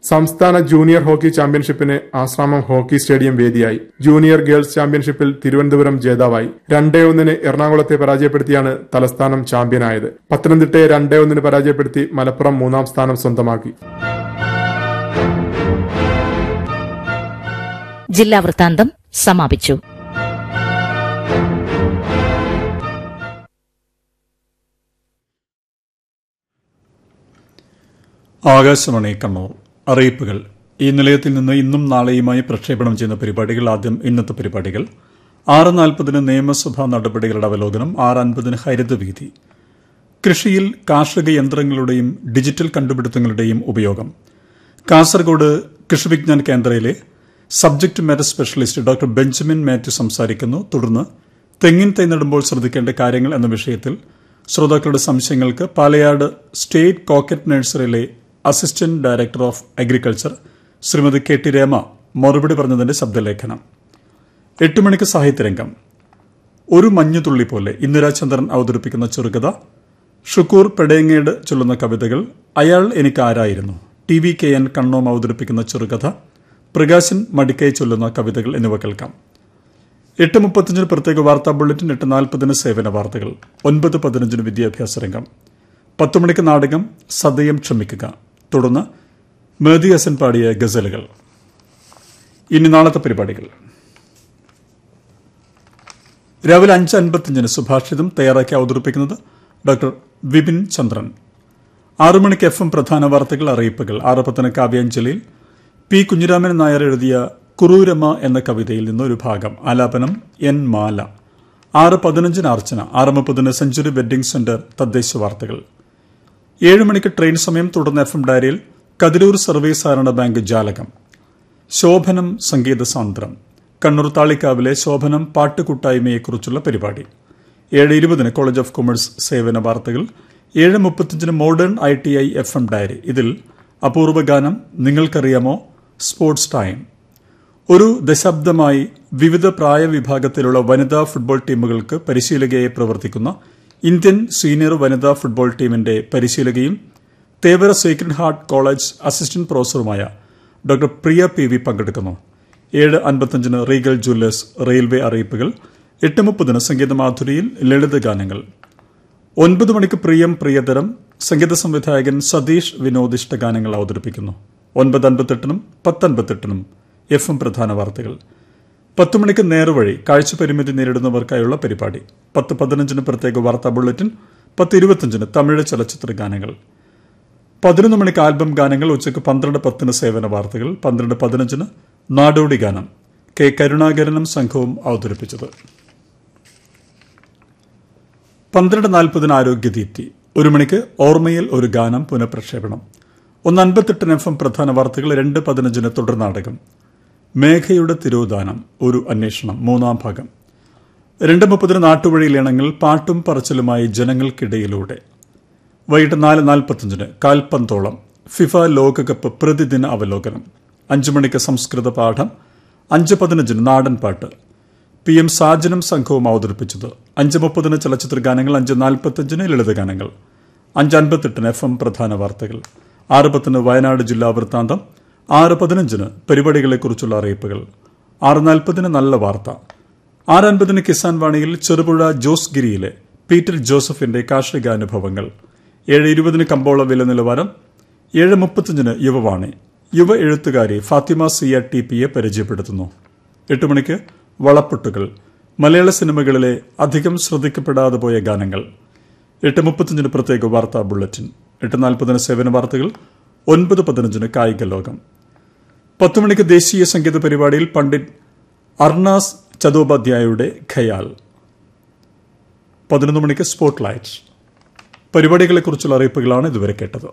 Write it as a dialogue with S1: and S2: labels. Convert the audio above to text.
S1: സംസ്ഥാന junior hockey ചാമ്പ്യൻഷിപ്പിന് Asramam hockey stadium വേദിയായി ജൂനിയർ ഗേൾസ് ചാമ്പ്യൻഷിപ്പിൽ തിരുവനന്തപുരം ജേതാവായി രണ്ടേ ഒന്നിന് എറണാകുളത്തെ പരാജയപ്പെടുത്തിയാണ് തലസ്ഥാനം ചാമ്പ്യനായത് പത്തനംതിട്ടയെ രണ്ടേ ഒന്നിന് പരാജയപ്പെടുത്തി മലപ്പുറം മൂന്നാം സ്ഥാനം സ്വന്തമാക്കി
S2: ജില്ലാ വൃത്താന്തം സമാപിച്ചു
S3: ആകാശവാണി കണ്ണൂർ അറിയിപ്പുകൾ ഈ നിലയത്തിൽ നിന്ന് ഇന്നും നാളെയുമായി പ്രക്ഷേപണം ചെയ്യുന്ന പരിപാടികൾ ആദ്യം ഇന്നത്തെ പരിപാടികൾ ആറ് നാൽപ്പതിന് നിയമസഭാ നടപടികളുടെ അവലോകനം ആറ് അൻപതിന് ഹരിതവീതി കൃഷിയിൽ കാർഷിക യന്ത്രങ്ങളുടെയും ഡിജിറ്റൽ കണ്ടുപിടുത്തങ്ങളുടെയും ഉപയോഗം കാസർഗോഡ് കൃഷി വിജ്ഞാൻ കേന്ദ്രയിലെ subject matter specialist doctor Benjamin Mathew സംസാരിക്കുന്നു തുടർന്ന് തെങ്ങിൻ തൈ നടുമ്പോൾ ശ്രദ്ധിക്കേണ്ട കാര്യങ്ങൾ എന്ന വിഷയത്തിൽ ശ്രോതാക്കളുടെ സംശയങ്ങൾക്ക് പാലയാട് സ്റ്റേറ്റ് കോക്കറ്റ് നഴ്സറിയിലെ assistant director of agriculture Shrimati K T Rema മറുപടി പറഞ്ഞതിന്റെ ശബ്ദലേഖനം എട്ട് മണിക്ക് സാഹിത്യരംഗം ഒരു മഞ്ഞുതുള്ളി പോലെ ഇന്ദിരാചന്ദ്രൻ അവതരിപ്പിക്കുന്ന ചെറുകഥ ഷുക്കൂർ പെടേങ്ങേട് ചൊല്ലുന്ന കവിതകൾ അയാൾ എനിക്ക് ആരായിരുന്നു ടി വി കെ എൻ കണ്ണോം അവതരിപ്പിക്കുന്ന ചെറുകഥ പ്രകാശൻ മടിക്കൈ ചൊല്ലുന്ന കവിതകൾ എന്നിവ കേൾക്കാം എട്ട് മുപ്പത്തിയഞ്ചിന് പ്രത്യേക വാർത്താ ബുള്ളറ്റിൻ എട്ട് നാൽപ്പതിന് സേവന വാർത്തകൾ ഒൻപത് പതിനഞ്ചിന് വിദ്യാഭ്യാസ രംഗം പത്ത് മണിക്ക് നാടകം സദയം ക്ഷമിക്കുക തുടർന്ന് മേദി ഹസൻ പാടിയ ഗസലുകൾ ഇനി നാളത്തെ പരിപാടികൾ രാവിലെ അഞ്ച് അൻപത്തിയഞ്ചിന് സുഭാഷിതം തയ്യാറാക്കി അവതരിപ്പിക്കുന്നത് ഡോക്ടർ വിപിൻ ചന്ദ്രൻ ആറു മണിക്ക് എഫ് എം പ്രധാന വാർത്തകൾ അറിയിപ്പുകൾ ആറ് പത്തിന് കാവ്യാഞ്ജലിയിൽ പി കുഞ്ഞിരാമൻ നായർ എഴുതിയ കുറൂരമ എന്ന കവിതയിൽ നിന്ന് ഒരു ഭാഗം ആലാപനം എൻ മാല ആറ് പതിനഞ്ചിന് അർച്ചന ആറ് മുപ്പതിന് സെഞ്ചുറി വെഡ്ഡിംഗ് സെന്റർ തദ്ദേശ വാർത്തകൾ ഏഴ് മണിക്ക് ട്രെയിൻ സമയം തുടർന്ന് എഫ് എം ഡയറിയിൽ കതിരൂർ സർവീസ് സഹകരണ ബാങ്ക് ജാലകം ശോഭനം സംഗീത സാന്ദ്രം കണ്ണൂർ താളിക്കാവിലെ ശോഭനം പാട്ടുകൂട്ടായ്മയെക്കുറിച്ചുള്ള പരിപാടി ഏഴ് ഇരുപതിന് കോളേജ് ഓഫ് കൊമേഴ്സ് സേവന വാർത്തകൾ ഏഴ് മുപ്പത്തിയഞ്ചിന് modern I T I F M diary ഇതിൽ അപൂർവ ഗാനം നിങ്ങൾക്കറിയാമോ സ്പോർട്സ് ടൈം ഒരു ദശാബ്ദമായി വിവിധ പ്രായവിഭാഗത്തിലുള്ള വനിതാ ഫുട്ബോൾ ടീമുകൾക്ക് പരിശീലകയായി പ്രവർത്തിക്കുന്ന ഇന്ത്യൻ സീനിയർ വനിതാ ഫുട്ബോൾ ടീമിന്റെ പരിശീലകയും Thevara sacred heart college assistant പ്രൊഫസറുമായ ഡോക്ടർ പ്രിയ പി വി പങ്കെടുക്കുന്നു ഏഴ് അൻപത്തഞ്ചിന് റീഗൽ ജ്വല്ലേഴ്സ് റെയിൽവേ അറിയിപ്പുകൾ എട്ട് മുപ്പതിന് സംഗീതമാധുരിയിൽ ലളിതഗാനങ്ങൾ ഒൻപത് മണിക്ക് പ്രിയം പ്രിയതരം സംഗീത സംവിധായകൻ സതീഷ് വിനോദിഷ്ട ഗാനങ്ങൾ അവതരിപ്പിക്കുന്നു ഒൻപത് അൻപത്തെട്ടിനും പത്തൻപത്തെട്ടിനും എഫ് എം പ്രധാന വാർത്തകൾ പത്ത് മണിക്ക് നേർവഴി കാഴ്ചപരിമിതി നേരിടുന്നവർക്കായുള്ള പരിപാടി പത്ത് പതിനഞ്ചിന് പ്രത്യേക വാർത്താ ബുള്ളറ്റിൻ പത്ത് ഇരുപത്തിയഞ്ചിന് തമിഴ് ചലച്ചിത്ര ഗാനങ്ങൾ പതിനൊന്ന് മണിക്ക് ആൽബം ഗാനങ്ങൾ ഉച്ചയ്ക്ക് പന്ത്രണ്ട് പത്തിന് സേവന വാർത്തകൾ പന്ത്രണ്ട് പതിനഞ്ചിന് നാടോടി ഗാനം കെ കരുണാകരനും സംഘവും അവതരിപ്പിച്ചത് പന്ത്രണ്ട് നാൽപ്പതിന് ആരോഗ്യദീപ്തി ഒരു മണിക്ക് ഓർമ്മയിൽ ഒരു ഗാനം പുനഃപ്രക്ഷേപണം ഒന്ന് അൻപത്തെട്ടിന് എഫ് എം പ്രധാന വാർത്തകൾ രണ്ട് പതിനഞ്ചിന് തുടർ നാടകം മേഘയുടെ തിരോധാനം ഒരു അന്വേഷണം മൂന്നാം ഭാഗം രണ്ട് മുപ്പതിന് നാട്ടുവഴിയിൽ ഇണങ്ങൾ പാട്ടും പറച്ചിലുമായി ജനങ്ങൾക്കിടയിലൂടെ വൈകിട്ട് നാല് നാൽപ്പത്തഞ്ചിന് കാൽപന്തോളം ഫിഫ ലോകകപ്പ് പ്രതിദിന അവലോകനം അഞ്ചു മണിക്ക് സംസ്കൃത പാഠം അഞ്ച് പതിനഞ്ചിന് നാടൻ പാട്ട് പി എം സാജനും സംഘവും അവതരിപ്പിച്ചത് അഞ്ച് മുപ്പതിന് ചലച്ചിത്ര ഗാനങ്ങൾ അഞ്ച് നാൽപ്പത്തഞ്ചിന് ലളിതഗാനങ്ങൾ അഞ്ച് അൻപത്തെട്ടിന് എഫ് എം പ്രധാന വാർത്തകൾ ആറ് പത്തിന് വയനാട് ജില്ലാ വൃത്താന്തം ആറ് പതിനഞ്ചിന് പരിപാടികളെക്കുറിച്ചുള്ള അറിയിപ്പുകൾ ആറ് നാൽപ്പതിന് നല്ല വാർത്ത ആറ് അൻപതിന് കിസാൻ വാണിയിൽ ചെറുപുഴ ജോസ് ഗിരിയിലെ പീറ്റർ ജോസഫിന്റെ കാർഷികാനുഭവങ്ങൾ ഏഴ് ഇരുപതിന് കമ്പോള വില നിലവാരം ഏഴ് മുപ്പത്തിയഞ്ചിന് യുവവാണി യുവ എഴുത്തുകാരി ഫാത്തിമ സിയ ടി പിയെ പരിചയപ്പെടുത്തുന്നു എട്ട് മണിക്ക് വളപ്പൊട്ടുകൾ മലയാള സിനിമകളിലെ അധികം ശ്രദ്ധിക്കപ്പെടാതെ പോയ ഗാനങ്ങൾ എട്ട് മുപ്പത്തിയഞ്ചിന് പ്രത്യേക വാർത്താ ബുള്ളറ്റിൻ എട്ട് നാൽപ്പതിന് സേവന വാർത്തകൾ ഒൻപത് പതിനഞ്ചിന് കായിക ലോകം പത്ത് മണിക്ക് ദേശീയ സംഗീത പരിപാടിയിൽ പണ്ഡിറ്റ് അർണാസ് ചതോപാധ്യായയുടെ ഖയാൽ പതിനൊന്ന് മണിക്ക് സ്പോട്ട് ലൈറ്റ് പരിപാടികളെക്കുറിച്ചുള്ള അറിയിപ്പുകളാണ് ഇതുവരെ കേട്ടത്